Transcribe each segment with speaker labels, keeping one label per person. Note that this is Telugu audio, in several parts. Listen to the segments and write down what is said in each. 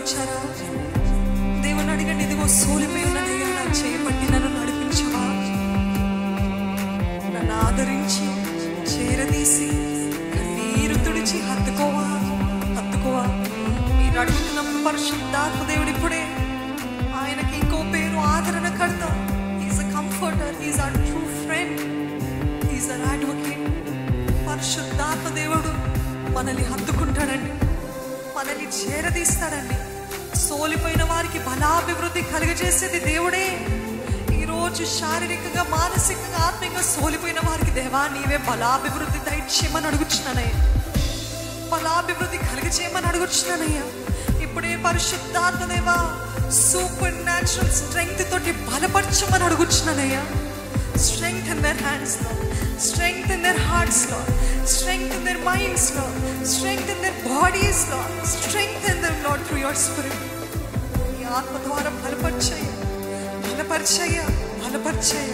Speaker 1: వచ్చారా దేవుని అడిగండి ఇదిగో సోలిపోయి ఉన్నదయ్యా నా చేయబట్టి నన్ను నడిపించవా నన్ను ఆదరించి చేరదీసి కన్నీరు తుడిచి హత్తుకోవా హత్తుకోవా మీరు అడుగుతున్నప్పుడు పరిశుద్ధాత్మ దేవుడు ఇప్పుడే ఆయనకి ఇంకో పేరు ఆదరణకర్త is a comforter is a true friend is an advocate పరిశుద్ధాత్మ దేవుడు మనల్ని హత్తుకుంటాడండి మనల్ని చేరదీస్తాడండి సోలిపోయిన వారికి బలాభివృద్ధి కలుగజేసేది దేవుడే ఈరోజు శారీరకంగా మానసికంగా ఆత్మీయంగా సోలిపోయిన వారికి దేవా నీవే బలాభివృద్ధి దయచేయమని అడుగుచున్నానయ్యా బలాభివృద్ధి కలిగచేయమని అడుగుచున్నానయ్యా ఇప్పుడే పరిశుద్ధాత్మ దేవా సూపర్ న్యాచురల్ స్ట్రెంగ్త్ తోటి బలపరచమని అడుగుచున్నానయ్యా స్ట్రెంగ్త్ ఇన్ దర్ హ్యాండ్స్ లో స్ట్రెంగ్త్ ఇన్ దర్ హార్ట్స్ లో స్ట్రెంగ్త్ ఇన్ దర్ మైండ్స్ లో స్ట్రెంగ్త్ ఇన్ దర్ బాడీస్ లో strength in their Lord through your spirit ఈ ఆత్మ ద్వారా బలపరిచయ్య బలపరిచయ్య బలపరిచయ్య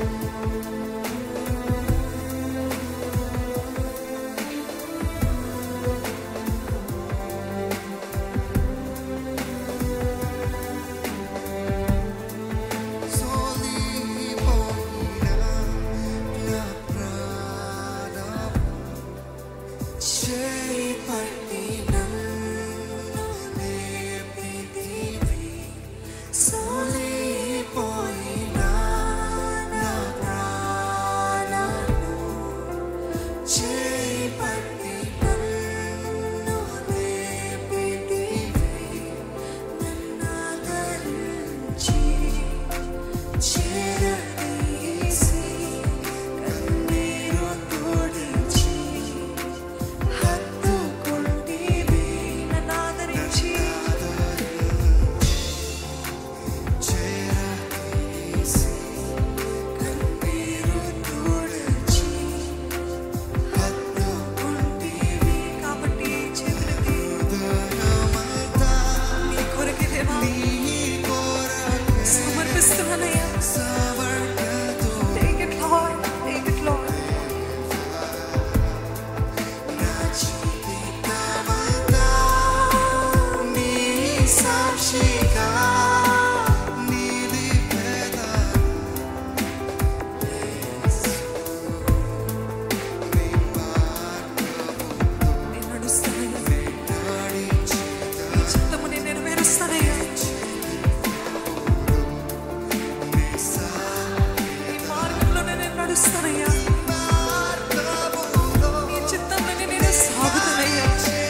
Speaker 1: కాబట్టి చేతులకి నీ కొరకే దేవా సమర్పిస్తున్నానయ్యా Take it, Lord. Take it, Lord. నేను నడుస్తానయ్యా. నీ చిత్తము నేను నెరవేరుస్తానయ్యా. నీ మార్గంలోనే నేను నడుస్తానయ్యా. నీ చిత్తంలోనే నేను సాగుతానయ్యా.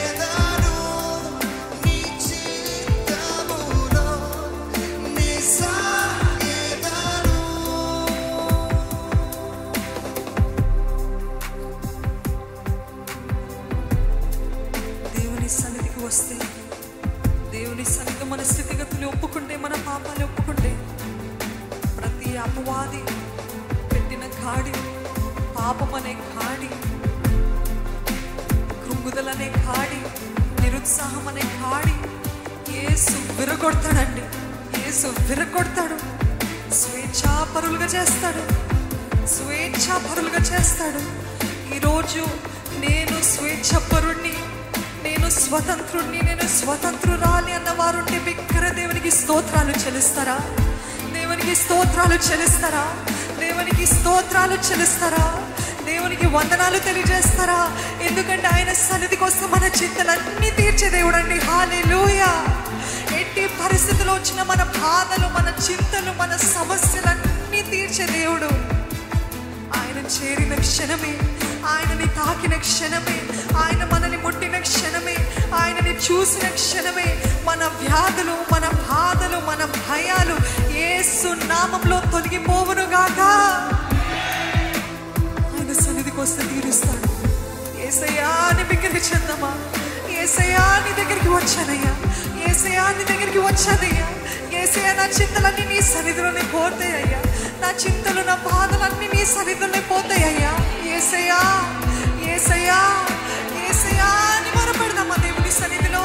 Speaker 1: దేవుని సన్నిధికి వస్తే దేవుని సన్నిధిలో మన స్థితిగతులు ఒప్పుకుంటే మన పాపాలు ఒప్పుకుంటే ప్రతి అపవాది పెట్టిన కాడి పాపం అనే కాడి కృంగుదలనే కాడి నిరుత్సాహం అనే కాడి ఏసు విరగొడతాడండి ఏసు విరగొడతాడు స్వేచ్ఛాపరులుగా చేస్తాడు స్వేచ్ఛాపరులుగా చేస్తాడు ఈరోజు నేను స్వేచ్ఛపరుణ్ణి నేను స్వతంత్రుణ్ణి నేను స్వతంత్రురాలి అన్న వారుంటే బిక్కర దేవునికి స్తోత్రాలు చెల్లిస్తారా దేవునికి స్తోత్రాలు చెల్లిస్తారా దేవునికి స్తోత్రాలు చెల్లిస్తారా దేవునికి వందనాలు తెలియజేస్తారా ఎందుకంటే ఆయన సన్నిధి కోసం మన చింతలన్నీ తీర్చే దేవుడు అండి హాలేలుయా ఎట్టి పరిస్థితుల్లో వచ్చిన మన బాధలు మన చింతలు మన సమస్యలన్నీ తీర్చే దేవుడు ఆయన చేరిన క్షణమే ఆయనని తాకిన క్షణమే ఆయన మనని ముట్టిన క్షణమే ఆయనని చూసిన క్షణమే మన వ్యాధులు మన బాధలు మన భయాలు ఏసు నామంలో తొలగిపోవును గాక ఆయన సన్నిధికి వస్తే తీరుస్తాడు ఏసయ్యా అని దగ్గరికి చెందమా ఏసయ్యా నీ దగ్గరికి వచ్చానయ్యా ఏసయ్యా నీ దగ్గరికి వచ్చానయ్యా ఏసయ్యా నా చింతలన్నీ నీ సన్నిధిలోనే పోతాయ్యా నా చింతలు నా బాధలన్నీ నీ సన్నిధిలోనే పోతాయ్యా ఏసయ్యా ఏసయ్యా ఏసయ్యా అని మొరపెడదామా దేవుని సన్నిధిలో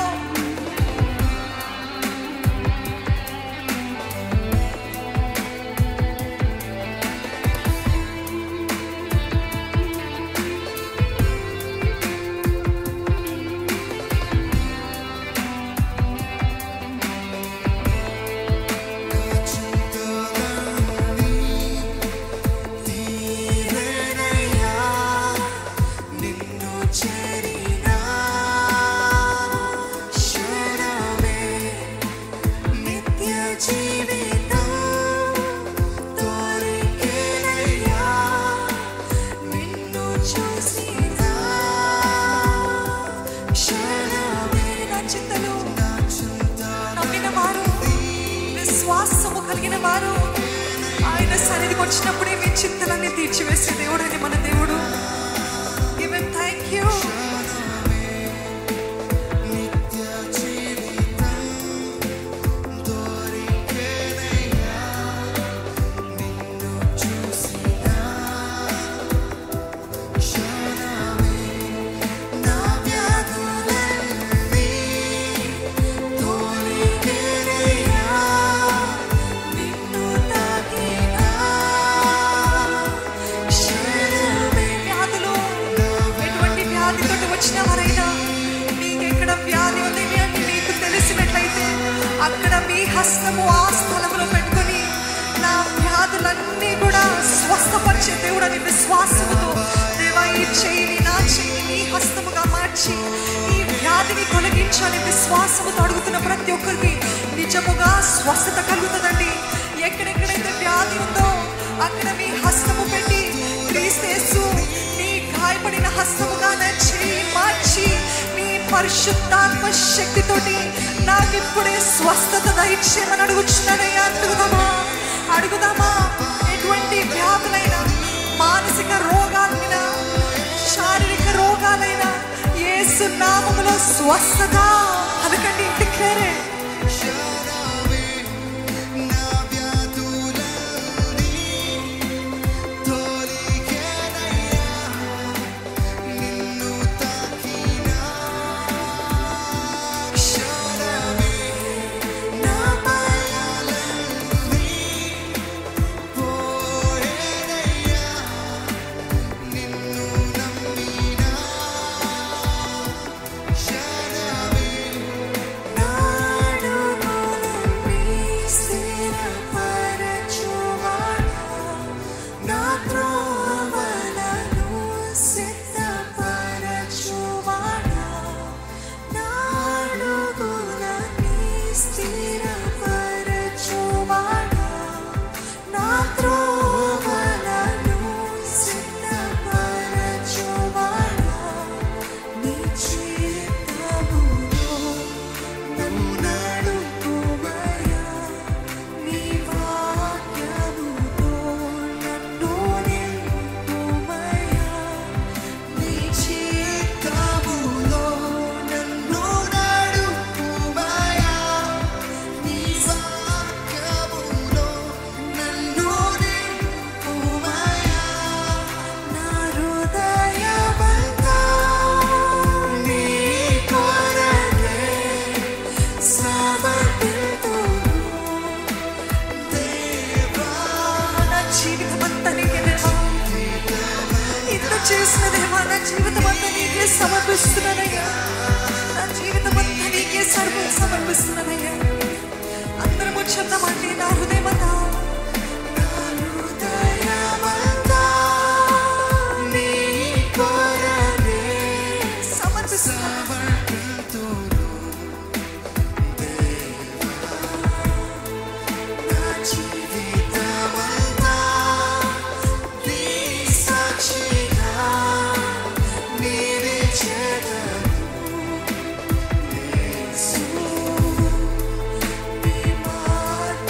Speaker 1: కలిగిన వారు ఆయన సన్నిధికి వచ్చినప్పుడే మీ చింతలన్నీ తీర్చివేసే దేవుడు అని మన దేవుడు Give him thank you. వ్యాధులు ఎటువంటి వ్యాధితోటి వచ్చిన వారైనా మీకు ఎక్కడ వ్యాధి ఉంది అని మీకు తెలిసినట్లయితే అక్కడ మీ హస్తము ఆ స్థలములో పెట్టుకొని నా వ్యాధులన్నీ కూడా స్వస్థపరిచే దేవుడని విశ్వాసముతో దేవా ఈ చేయిని నా చేయిని నీ హస్తముగా మార్చి ఈ వ్యాధిని తొలగించాలని విశ్వాసముతో అడుగుతున్న ప్రతి ఒక్కరికి నిజముగా స్వస్థత కలుగుతుందండి ఎక్కడెక్కడైతే వ్యాధి ఉందో అక్కడ మీ హస్తము పెట్టి క్రీస్తేసు మీ గాయపడిన హస్తముగా నా చేయి మార్చి మీ పరిశుద్ధాత్మ శక్తితోటి నాకు ఇప్పుడే స్వస్థత దయచేయమని అడుగుచున్నానయ్యా అడుగుదామా అడుగుదామా ఎటువంటి వ్యాధులైనా మానసిక రోగాలైనా శారీరక రోగాలైనా యేసు నామములో స్వస్థత అదకండి డిక్లేరే నా జీవితమంతా నీకే దేవా. ఇంత చేసిన దేవా నా జీవితం అంతా నీకే సమర్పిస్తున్నానయ్యా నా జీవితం అంతా నీకే సర్వ సమర్పిస్తున్నానయ్యా అందరము చెప్తామండి నా హృదయమంతా నా హృదయమంతా నీ కొరకే సమర్పిస్తున్నాను. నా జీవితమంతా నీ సాక్షిగా నీవే చేదను. యేసు, నీ మాట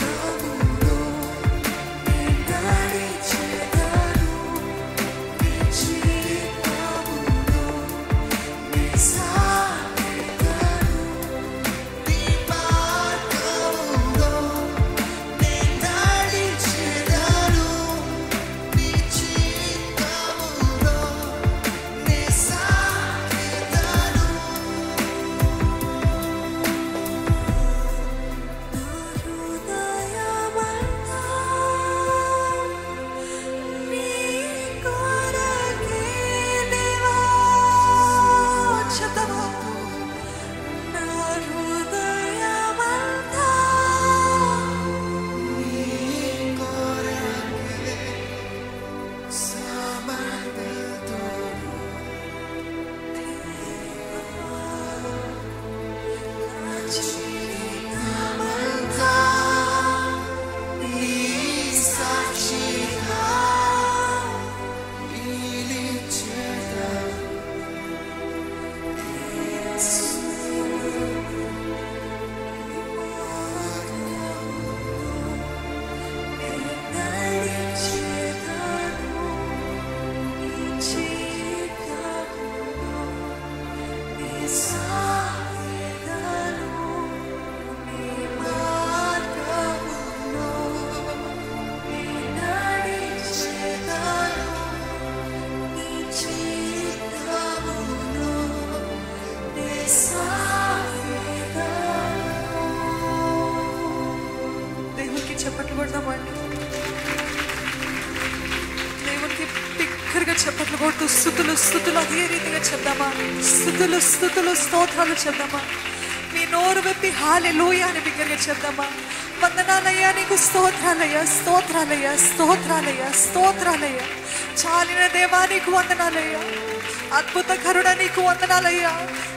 Speaker 1: చెప్పట్లు కొడదామండి దేవునికి బిగ్గరగా చెప్పట్లు కొడుతూ స్థుతులు స్థుతులు అదే రీతిగా చెప్దామా స్థుతులు స్థుతులు స్తోత్రాలు చెప్దామా మీ నోరు విప్పి హాలెలూయ అని బిగ్గరగా చెప్దామా వందనాలయ్యా నీకు స్తోత్రాలయ్యా స్తోత్రాలయ్యా స్తోత్రాలయ్యా స్తోత్రాలయ్యా చాలిన దేవా నీకు వందనాలయ్యా అద్భుత కరుణ నీకు వందనాలయ్యా